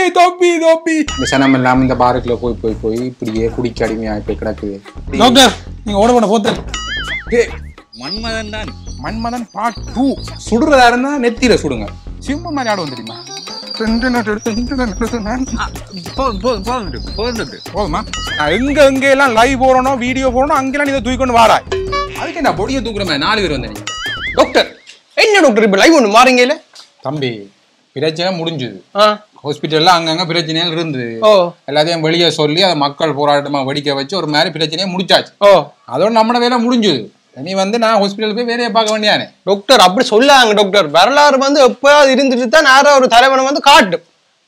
தொப்பி தொப்பி இந்த சனம் இல்லாம இந்த பாருக்குள்ள போய் போய் போய் இப்படியே குடிக்க அடிமையா போய் கிடக்குது டாக்டர் நீங்க ஓட பண்ண போத்தல் டேய், மன்மதன் தான் மன்மதன் பார்ட் டூ சுடுறதா இருந்தா நெத்தியில சுடுங்க சிம்பு மாதிரி ஆடு வந்துடுமா ரெண்டு நாட்டு எடுத்து ரெண்டு நாட்டு எடுத்து நான் போதும் போதும் போதுமா நான் எங்க எங்க எல்லாம் லைவ் போடணும் வீடியோ போடணும் அங்கெல்லாம் நீ இதை தூக்கிக்கொண்டு வாராய் அதுக்கு என்ன பொடியை தூக்குற மாதிரி நாலு பேர் வந்தீங்க டாக்டர் என்ன டாக்டர் இப்ப லைவ் ஒன்று மாறுங்கல தம்பி பிரச்சனை முடிஞ்சுது ஆ ஹாஸ்பிட்டல்ல அங்கங்க பிரச்சனைகள் இருந்தது ஓ எல்லாத்தையும் வெளியே சொல்லி அதை மக்கள் போராட்டமா வெடிக்க வச்சு ஒரு மாதிரி பிரச்சனையை முடிச்சாச்சு ஓ அதோட நம்ம வேலை முடிஞ்சுது நீ வந்து நான் ஹாஸ்பிட்டல் போய் வேலையை பார்க்க வேண்டியானே டாக்டர் அப்படி சொல்லாங்க டாக்டர் வரலாறு வந்து எப்பயாவது இருந்துட்டு தான் யாரோ ஒரு தலைவனை வந்து காட்டும்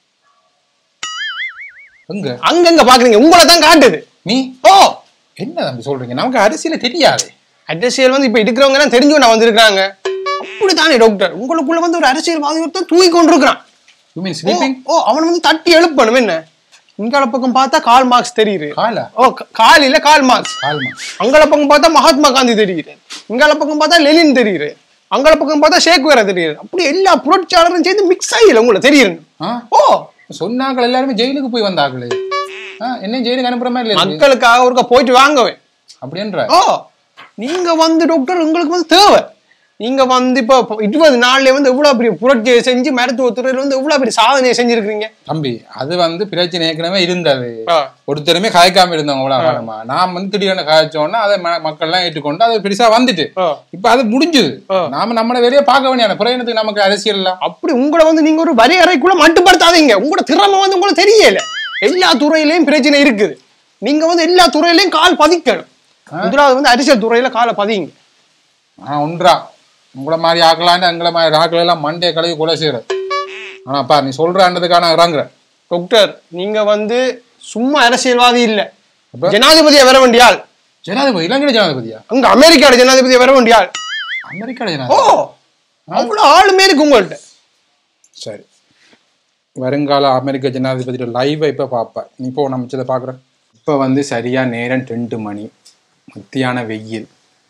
எங்க அங்கங்க பாக்குறீங்க உங்களை தான் காட்டுது நீ ஓ என்ன தம்பி சொல்றீங்க நமக்கு அரசியல தெரியாது அரசியல் வந்து இப்ப இருக்கிறவங்க எல்லாம் தெரிஞ்சு நான் வந்திருக்காங்க அப்படித்தானே டாக்டர் உங்களுக்குள்ள வந்து ஒரு அரசியல்வாதி ஒருத்தன் தூங்கி கொண்டிருக்கிறான் யூ மீன் ஓ, ஸ்லீப்பிங் ஓ அவன் வந்து தட்டி எழுப்பணும் என்ன இங்கால பக்கம் பார்த்தா கால் மார்க்ஸ் தெரியுது காலா ஓ க- கால் இல்ல கால் மார்க்ஸ் கால்மா அங்கால பக்கம் பார்த்தா மகாத்மா காந்தி தெரியுது இங்கால பக்கம் பார்த்தா லெனின் தெரியுது அங்கால பக்கம் பார்த்தா ஷேக் வேற தெரியுது அப்படி எல்லா புரட்சியாளரும் சேர்ந்து மிக்ஸ் ஆகல உங்களை தெரியுது ஆ ஓ சொன்னாக்கள் எல்லாருமே ஜெயிலுக்கு போய் வந்தாக்களே ஆ என்ன ஜெயிலுக்கு அனுப்புற மாதிரி இல்லை மக்களுக்காக ஒருக்கா போயிட்டு வாங்கவேன் அப்படின்ற ஓ நீங்க வந்து டாக்டர் உங்களுக்கு வந்து தேவை நீங்க வந்து இப்போ இருபது நாள்ல வந்து எவ்வளவு பெரிய புரட்சியை செஞ்சு மருத்துவத்துறையில வந்து எவ்வளவு பெரிய சாதனையை செஞ்சிருக்கீங்க தம்பி அது வந்து பிரச்சனை ஏற்கனவே இருந்தது ஆ. ஒருத்தருமே காய்க்காம இருந்தவங்க அவ்வளவு காலமா நான் வந்து திடீர்னு காய்ச்சோன்னா அதை ம- மக்கள் எல்லாம் ஏற்றுக்கொண்டு அது பெருசா வந்துட்டு ஆ. இப்ப அது முடிஞ்சுது நாம நம்மள வெளியே பார்க்க வேண்டிய புறையினத்துக்கு நமக்கு அரசியல் எல்லாம் அப்படி உங்களை வந்து நீங்க ஒரு வரையறைக்குள்ள மட்டுப்படுத்தாதீங்க உங்களோட திறமை வந்து உங்களுக்கு தெரியல எல்லா துறையிலயும் பிரச்சனை இருக்குது நீங்க வந்து எல்லா துறையிலயும் கால் பதிக்கணும் முதலாவது வந்து அரசியல் துறையில காலை பதிங்க ஆனா ஒன்றா உங்களை மாதிரி ஆக்கலான்னு எங்களை மாதிரி ஆக்கள் எல்லாம் மண்டே கழுவி கொலை செய்யறது ஆனா பா நீ சொல்றான்றதுக்காக நான் இறங்குறேன் டாக்டர் நீங்க வந்து சும்மா அரசியல்வாதி இல்ல அப்ப? ஜனாதிபதியா வர வேண்டிய ஆள் ஜனாதிபதி இலங்கை ஜனாதிபதியா அங்க அமெரிக்காவோட ஜனாதிபதியா வர வேண்டிய ஆள் அமெரிக்கா ஓ ஜனாதிபதி அவ்வளவு ஆளுமே இருக்கு உங்கள்ட்ட சரி வருங்கால அமெரிக்க ஜனாதிபதியோட லைவை இப்போ பார்ப்பேன் நீ இப்போ நம்ம மிச்சத்தை பார்க்குறேன் இப்போ வந்து சரியா நேரம் ரெண்டு மணி மத்தியான வெயில்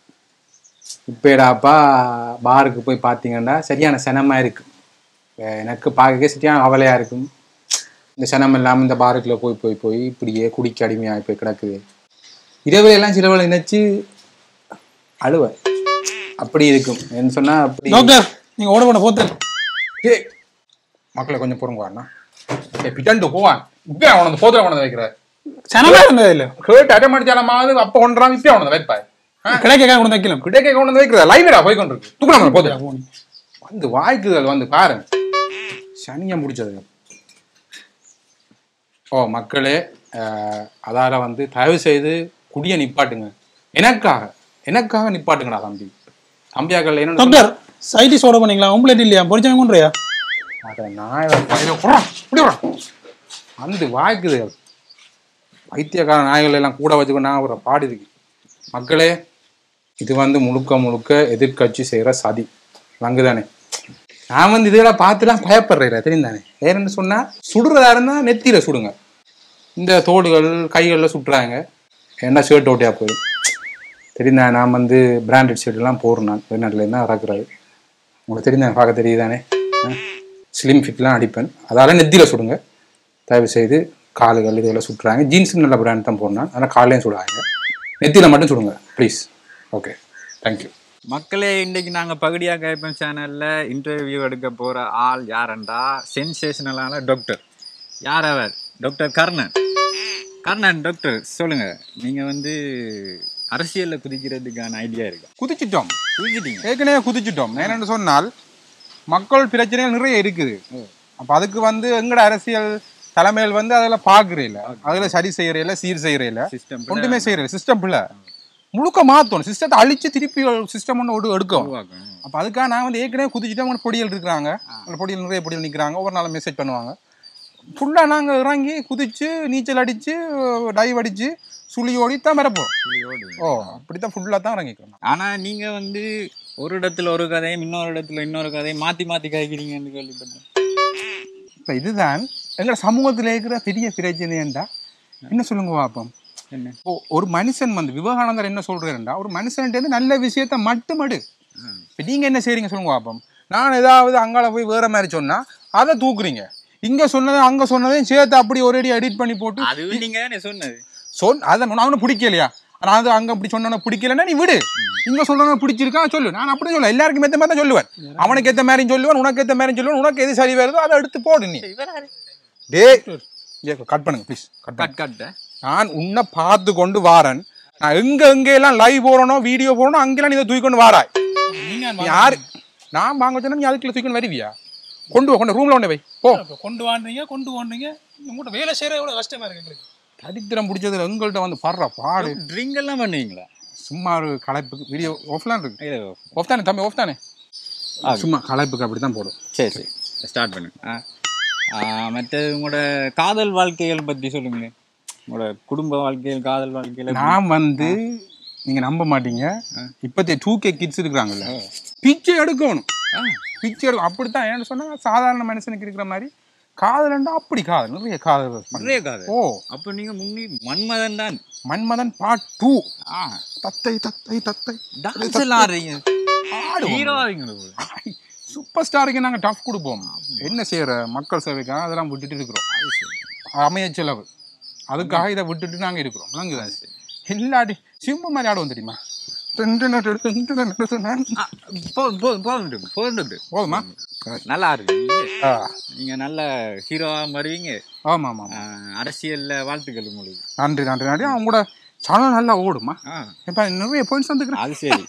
இப்போடாப்பா பாருக்கு போய் பார்த்தீங்கன்னா சரியான சனமாக இருக்கு அஹ் எனக்கு பார்க்க சரியான அவலையாக இருக்கும் இந்த சனம் இல்லாமல் இந்த பாருக்குள்ள போய் போய் போய் இப்படியே குடிக்க அடிமையாக போய் கிடக்குது இரவுல எல்லாம் சிலவளை நினைச்சு அழுவேன் அப்படி இருக்கும் என்ன சொன்னா அப்படி டாக்டர் நீங்க ஓட பண்ண போத்தல் ஏய், மக்களை கொஞ்சம் பொறுங்க வாண்ணா ஏய் பிட்டாண்டு போவான் இப்ப அவன அந்த போத்துல கொண்டு வைக்கிற சனமே இருந்தது இல்ல கேட்டு அடமடிச்சாலமாவது அப்ப ஒன்றாம் இப்ப அவனை வைப்பாய் கிடைக்க கொண்டு வைக்கலாம் கிடைக்க கொண்டு வந்து வைக்கிறதா லைவ்டா போய் கொண்டு இருக்கு தூக்கலாம் போதும் வந்து வாய்க்குதல் வந்து பாருங்க சனியை முடிச்சது ஓ மக்களே அஹ், அதால வந்து தயவு செய்து குடிய நிப்பாட்டுங்க எனக்காக எனக்காக நிப்பாட்டுங்கடா தம்பி தம்பியாக்கள் என்ன டாக்டர் சைடிஸ் ஓட பண்ணிக்கலாம் ஆம்புலேட் இல்லையா பொறிச்சவங்க கொண்டுறியா அதை நான் இதை கையில குடுறா, இப்படி குடுறா. வந்து வாய்க்குது வைத்தியக்கார நாய்கள் எல்லாம் கூட வச்சுக்கொண்டு நாங்கள் ஒரு பாடுதுக்கு மக்களே இது வந்து முழுக்க முழுக்க எதிர்க்கட்சி செய்கிற சதி வங்குதானே நான் வந்து இதெல்லாம் பார்த்துலாம் பயப்படுறேன் தெரியுந்தானே ஏன்னு சொன்னா சுடுறதா இருந்தா நெத்தியில சுடுங்க இந்த தோடுகள் கைகளில் சுட்டுறாங்க ஏன்னா ஷர்ட் ஓட்டியா போயிடும் தெரியுதா நான் வந்து பிராண்டட் ஷர்ட் எல்லாம் போடுறேன் நான் வெளிநாட்டில் இருந்தால் இறக்குறாரு உங்களுக்கு தெரியுதா பார்க்க தெரியுதானே ஸ்லிம் ஃபிட்லாம் அடிப்பேன் அதால நெத்தியில சுடுங்க தயவு செய்து காலுகள் இதெல்லாம் சுட்டுறாங்க ஜீன்ஸ் நல்ல பிராண்ட் தான் போடணும் ஆனால் காலையும் சுடுவாங்க நெத்தியில மட்டும் சுடுங்க ப்ளீஸ் ஓகே தேங்க்யூ மக்களே இன்னைக்கு நாங்க பகுடியா கைப்பன் சேனல்ல இன்டர்வியூ எடுக்க போற ஆள் யாரண்டா சென்சேஷனலான டாக்டர் யார் அவர் டாக்டர் கர்ணன் கர்ணன் டாக்டர் சொல்லுங்க நீங்க வந்து அரசியல்ல குதிக்கிறதுக்கான ஐடியா இருக்கா குதிச்சிட்டோம் குதிச்சிட்டீங்க ஏற்கனவே குதிச்சிட்டோம் என்னென்னு சொன்னால் மக்கள் பிரச்சனைகள் நிறைய இருக்குது அப்போ அதுக்கு வந்து எங்கட அரசியல் தலைமையில் வந்து அதில் பார்க்குறீல அதில் சரி செய்யறதில்ல சீர் செய்யறதில்ல சிஸ்டம் ஒன்றுமே செய்யறது சிஸ்டம் பிள்ளை முழுக்க மாற்றணும் சிஸ்டத்தை அழிச்சு திருப்பி சிஸ்டம் ஒன்று ஒடு எடுக்கும் அப்போ அதுக்காக நான் வந்து ஏற்கனவே குதிச்சுட்டு அவங்க பொடியல் இருக்கிறாங்க அந்த பொடியல் நிறைய பொடியல் நிற்கிறாங்க ஒவ்வொரு நாளும் மெசேஜ் பண்ணுவாங்க ஃபுல்லாக நாங்கள் இறங்கி குதிச்சு நீச்சல் அடித்து டைவ் அடித்து சுழி ஓடி தான் மறப்போம் ஓ அப்படி தான் ஃபுல்லாக தான் இறங்கிக்கிறோம் ஆனா நீங்க வந்து ஒரு இடத்துல ஒரு கதையும் இன்னொரு இடத்துல இன்னொரு கதையும் மாத்தி மாத்தி காய்க்கிறீங்கன்னு கேள்விப்பட்டேன் இப்போ இதுதான் எங்களோட சமூகத்தில் இருக்கிற பெரிய பிரச்சனைண்டா என்ன சொல்லுங்க பாப்போம் என்ன இப்போ ஒரு மனுஷன் வந்து விவேகானந்தர் என்ன சொல்றாருண்டா ஒரு மனுஷன்ட்டு நல்ல விஷயத்த மட்டும் எடு இப்போ நீங்க என்ன செய்றீங்க சொல்லுங்க பாப்போம் நான் ஏதாவது அங்கால போய் வேற மாதிரி சொன்னா அதை தூக்குறீங்க இங்க சொன்னதை அங்க சொன்னதையும் சேர்த்து அப்படி ஒரேடி எடிட் பண்ணி போட்டு அது நீங்க தானே சொன்னது சொல் அதான் நான் அவனை பிடிக்கலையா நான் அது அங்க அப்படி சொன்ன பிடிக்கலன்னா நீ விடு இங்க சொல்றவன பிடிச்சிருக்கா சொல்லு நான் அப்படி சொல்ல எல்லாருக்கும் ஏத்த மாதிரி தான் சொல்லுவேன் அவனுக்கு ஏத்த மாதிரி சொல்லுவேன் உனக்கு ஏத்த மாதிரி சொல்லுவேன் உனக்கு எது சரி வருதோ அதை எடுத்து போடு நீ டே கட் பண்ணுங்க ப்ளீஸ் கட் கட் கட் நான் உன்னை பார்த்து கொண்டு வாரன் நான் எங்க எங்க எல்லாம் லைவ் போறனோ வீடியோ போறனோ அங்கெல்லாம் நீ இதை தூக்கி கொண்டு வாராய் நீங்க நீ யாரு நான் வாங்க சொன்னா நீ அதுக்குள்ள தூக்கி கொண்டு வருவியா கொண்டு வா கொண்டு ரூம்ல கொண்டு வை போ இப்ப கொண்டு வாண்டீங்க கொண்டு வாண்டீங்க உங்கள்கிட்ட வேலை செய்யற எவ்வளவு கஷ்டமா இருக்கு எங்களுக்கு தரித்திரம் பிடிச்சதுல எங்கள்கிட்ட வந்து படுற பாடு ட்ரிங்க் எல்லாம் பண்ணுவீங்களா சும்மா ஒரு களைப்புக்கு வீடியோ ஆஃப்லாம் இருக்கு இது ஆஃப் தானே தம்பி ஆஃப் தானே சும்மா களைப்புக்கு அப்படி தான் போடும் சரி சரி ஸ்டார்ட் பண்ணுங்க ஆ ஆ, மற்றது உங்களோட காதல் வாழ்க்கைகள் பற்றி சொல்லுங்களேன் உங்களோட குடும்ப வாழ்க்கைகள் காதல் வாழ்க்கையில நான் வந்து நீங்க நம்ப மாட்டீங்க இப்பத்தே டூ கே கிட்ஸ் இருக்கிறாங்கல்ல பிச்சை எடுக்கணும் ஆ, பிச்சை எடுக்கும் அப்படித்தான் ஏன்னு சொன்னா சாதாரண மனுஷனுக்கு இருக்கிற மாதிரி காதலண்டா அப்படி காதல் நிறைய காதல் பண்ணு. நிறைய காதல் ஓ அப்போ நீங்க முன்னி மன்மதன் தான் மன்மதன் பார்ட் டூ ஆ தத்தை தத்தை தத்தை டான்ஸ் எல்லாம் ஆடுறீங்க ஆடுவோம். ஹீரோ ஆவீங்களா சூப்பர் ஸ்டாருக்கு நாங்க டஃப் கொடுப்போம் என்ன செய்யற மக்கள் சேவைக்காக அதெல்லாம் விட்டுட்டு இருக்கிறோம் அமைய செலவு அதுக்காக இதை விட்டுட்டு நாங்க இருக்கிறோம் விளங்குதா இல்லாட்டி சிம்பு மாதிரி ஆடுவோம் தெரியுமா ரெண்டு நட்டு எடுத்து, ரெண்டு நட்டு எடுத்து, நான் போதும் போதும் போதும் போதும் போதுமா நல்லா இருக்கு ஆ, நீங்க நல்ல ஹீரோவா வருவீங்க ஆமா ஆமா ஆ, அரசியல்ல வாழ்த்துக்கள் உங்களுக்கு நன்றி நன்றி நன்றி அவங்க கூட சேனல் நல்லா ஓடுமா ஆ இப்ப நிறைய பாயிண்ட்ஸ் வந்துக்கிறேன் அது சரி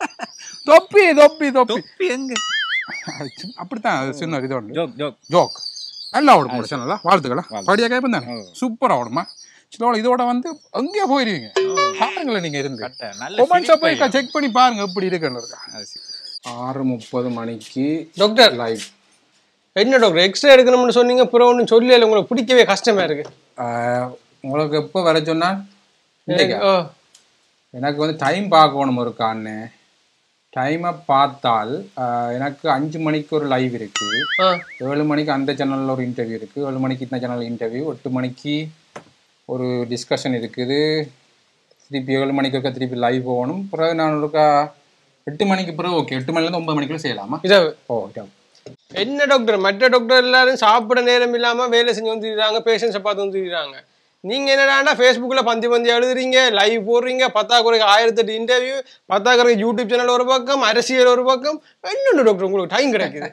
தொப்பி தொப்பி தொப்பி தொப்பி எங்க அது சின்ன- அப்படித்தான் அது சின்ன இது ஒன்று ஜோக் ஜோக் ஜோக் நல்லா ஓடும் உங்களோட சேனலா வாழ்த்துக்களா படியா கேட்பேன் தானே சூப்பரா ஓடுமா இதோட இதோட வந்து அங்கேயே போயிருவீங்க பாருங்களேன் நீங்க இருந்து கட்ட நல்ல கொமெண்ட்ஸை போய் செக் பண்ணி பாருங்க எப்படி இருக்குன்னு இருக்கா அது சரி. ஆறு முப்பது மணிக்கு டாக்டர் லைவ் என்ன டாக்டர் எக்ஸ்ரே எடுக்கணும்னு சொன்னீங்க அப்புறம் ஒன்றும் சொல்லல உங்களுக்கு பிடிக்கவே கஷ்டமா இருக்கு உங்களுக்கு எப்போ வர சொன்னா இல்லைக்கா ஓ எனக்கு வந்து டைம் பார்க்கணும் இருக்கான்னு டைமை பார்த்தால் ஆஹ், எனக்கு அஞ்சு மணிக்கு ஒரு லைவ் இருக்கு ஆ ஏழு மணிக்கு அந்த சேனலில் ஒரு இன்டர்வியூ இருக்கு ஏழு மணிக்கு இந்த சேனல் இன்டர்வியூ எட்டு மணிக்கு ஒரு டிஸ்கஷன் இருக்குது திருப்பி ஏழு மணிக்கு இருக்க திருப்பி லைவ் போகணும் பிறகு நான் இருக்கா எட்டு மணிக்கு பிறகு ஓகே எட்டு மணிலேருந்து ஒன்பது மணிக்குள்ள செய்யலாமா இரவு ஓ இரவு. என்ன டாக்டர் மற்ற டாக்டர் எல்லாரும் சாப்பிட நேரம் இல்லாம வேலை செஞ்சு வந்துடுறாங்க பேஷண்ட்ஸை பார்த்து வந்துடுறாங்க நீங்க என்னடாண்டா ஃபேஸ்புக்ல பந்தி பந்தி எழுதுறீங்க லைவ் போடுறீங்க பத்தாக்குறைக்கு ஆயிரத்தெட்டு இன்டர்வியூ பத்தாக்குறைக்கு யூடியூப் சேனல் ஒரு பக்கம் அரசியல் ஒரு பக்கம் என்னண்டு டாக்டர் உங்களுக்கு டைம் கிடைக்குது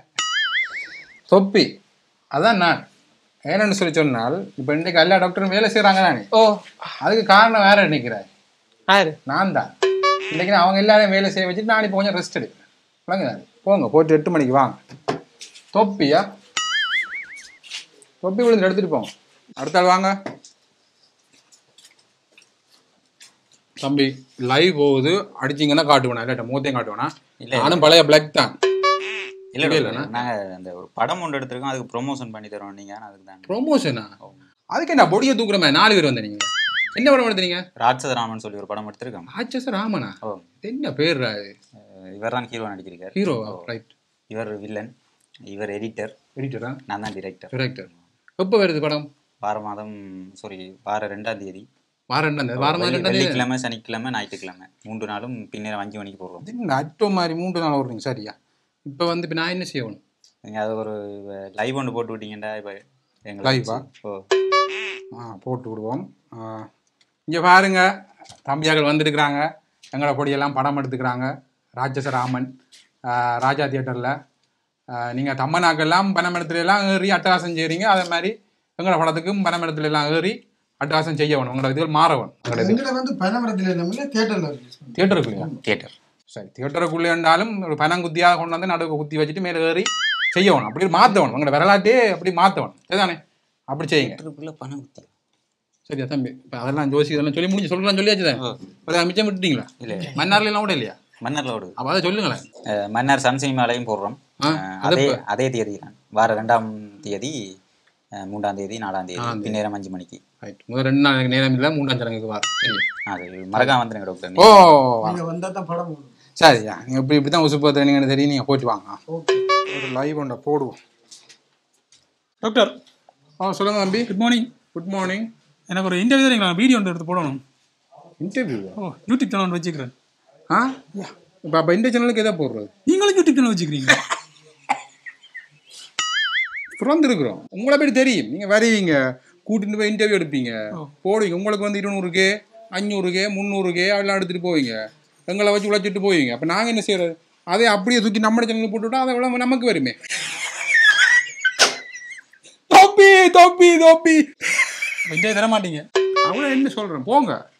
தொப்பி அதான் நான் ஏன்னு சொல்லி சொன்னால் இப்போ இன்றைக்கு எல்லா டாக்டரும் வேலை செய்கிறாங்க தானே ஓ அதுக்கு காரணம் வேற நினைக்கிறார் யாரு நான் தான் இன்னைக்கு நான் அவங்க எல்லாரையும் வேலை செய்ய வச்சுட்டு நான் இப்போ கொஞ்சம் ரெஸ்ட் எடுக்கிறேன் விளங்குதா போங்க போட்டு எட்டு மணிக்கு வாங்க தொப்பியா தொப்பி விழுந்து எடுத்துட்டு போங்க அடுத்த ஆள் வாங்க தம்பி லைவ் போகுது அடிச்சிங்கன்னா காட்டுவேனா இல்லாட்ட மூத்தையும் காட்டுவேனா நானும் பழைய பிளாக் தான் இல்ல இல்ல, இல்ல நாங்க அந்த ஒரு படம் ஒன்று எடுத்திருக்கோம் அதுக்கு ப்ரொமோஷன் பண்ணி தரோம் நீங்க அதுக்கு தான் ப்ரொமோஷனா அதுக்கு என்ன பொடியை தூக்குற மாதிரி நாலு பேர் வந்தீங்க என்ன படம் எடுத்தீங்க ராட்சதராமன் சொல்லி ஒரு படம் எடுத்திருக்கோம் ராட்சச ராமனா ஓ என்ன பேர் இவர் தான் ஹீரோ நடிச்சிருக்காரு ஹீரோ ரைட் இவர் வில்லன் இவர் எடிட்டர் எடிட்டரா நான் தான் டிரெக்டர் டிரெக்டர் எப்போ வருது படம் வார மாதம் சாரி வார ரெண்டாம் தேதி வாரம் ரெண்டாம் தேதி வாரம் வெள்ளி- ரெண்டாம் தேதி வெள்ளிக்கிழமை சனிக்கிழமை ஞாயிற்றுக்கிழமை மூன்று நாளும் பின்னர் அஞ்சு மணிக்கு போடுறோம் என்ன அட்டோ மாதிரி மூன்று நாள் வருவீங்க சரியா இப்போ வந்து இப்போ நான் என்ன செய்யணும் நீங்க அது ஒரு லைவ் ஒன்று போட்டு விட்டீங்கடா இப்போ எங்களை Live-ஆ? வச்சு. ஓ ஆ போட்டு விடுவோம் இங்கே பாருங்க தம்பியாக்கள் வந்திருக்கிறாங்க எங்களை பொடியெல்லாம் படம் எடுத்துக்கிறாங்க ராட்சச ராமன் ஆ, ராஜா தியேட்டரில் நீங்கள் தம்மனாக்கெல்லாம் பணம் இடத்துல எல்லாம் ஏறி அட்டகாசம் செய்கிறீங்க அதே மாதிரி எங்களோட படத்துக்கும் பணம் இடத்துல எல்லாம் ஏறி அட்டகாசம் செய்ய வேணும் உங்களோட இதுகள் மாற வேணும் உங்களோட இது எங்களை வந்து பனமரத்தில் இல்லாமல் தேட்டரில் ரிலீஸ் பண்ணுறோம் தியேட்டருக்குள்ளேயா தியேட்டர் சரி தியேட்டருக்குள்ளே இருந்தாலும் ஒரு பணம் குத்தியாக கொண்டு வந்து நடுவுக்கு குத்தி வச்சுட்டு மேலே ஏறி செய்யணும் அப்படி மாற்றணும் உங்களோட விரலாட்டே அப்படி மாற்றணும் சரிதானே அப்படி செய்யுங்க தியேட்டருக்குள்ள பணம் குத்தி சரியா தம்பி இப்போ அதெல்லாம் ஜோசி இதெல்லாம் சொல்லி முடிஞ்சு சொல்லலாம் சொல்லியாச்சு தான் இப்போ மிச்சம் விட்டுட்டீங்களா இல்ல மன்னார்ல எல்லாம் கூட இல்லையா மன்னர்ல ஓடுது அப்போ அதை சொல்லுங்களேன் அஹ் மன்னர் சன் சினிமாலையும் போடுறோம் ஆ, அஹ் அது அதே எப்ப? அதே தேதி தான் வார ரெண்டாம் தேதி அஹ் மூன்றாம் தேதி நாலாம் தேதி நாலாம் தேதி. பின்னேரம் அஞ்சு மணிக்கு ரைட் முதல் ரெண்டு நாள் எனக்கு நேரம் இல்லை மூன்றாம் சடங்குக்கு வாரம் சரி அது மறக்காம வந்துருங்க டாக்டர் ஓ நீங்கள் வந்தால் தான் படம் ஓடும் சரியா நீங்கள் இப்படி இப்படி தான் உசுப்பு ட்ரைனிங்னு தெரியும் நீங்கள் போயிட்டு வாங்க ஓகே ஒரு லைவ் ஒன்றை போடுவோம் டாக்டர் ஆ சொல்லுங்க தம்பி குட் மார்னிங் குட் மார்னிங் எனக்கு ஒரு இன்டர்வியூ தரீங்களா வீடியோ ஒன்று எடுத்து போடணும் இன்டர்வியூ ஓ யூடியூப் சேனல் ஒன்று வச்சுக்கிறேன் ஆ இப்போ அப்போ இந்த சேனலுக்கு எதை போடுறது நீங்களும் யூடியூப் சேனல் வச்சுக்கிறீங்க திறந்துருக்குறோம் உங்களை பற்றி தெரியும் நீங்க வருவீங்க கூட்டிட்டு போய் இன்டர்வியூ எடுப்பீங்க போடுவீங்க உங்களுக்கு வந்து இருநூறுக்கு அஞ்சூறுக்கு முந்நூறுக்கு அதெல்லாம் எடுத்துட்டு போவீங்க எங்களை வச்சு உழைச்சிட்டு போவீங்க அப்ப நாங்க என்ன செய்யறது அதே அப்படியே தூக்கி நம்ம சேனல் போட்டுவிட்டா அதை விட நமக்கு வருமே தொப்பி தொப்பி தொப்பி இன்றைய தர மாட்டீங்க அவ்வளோ என்ன சொல்றேன் போங்க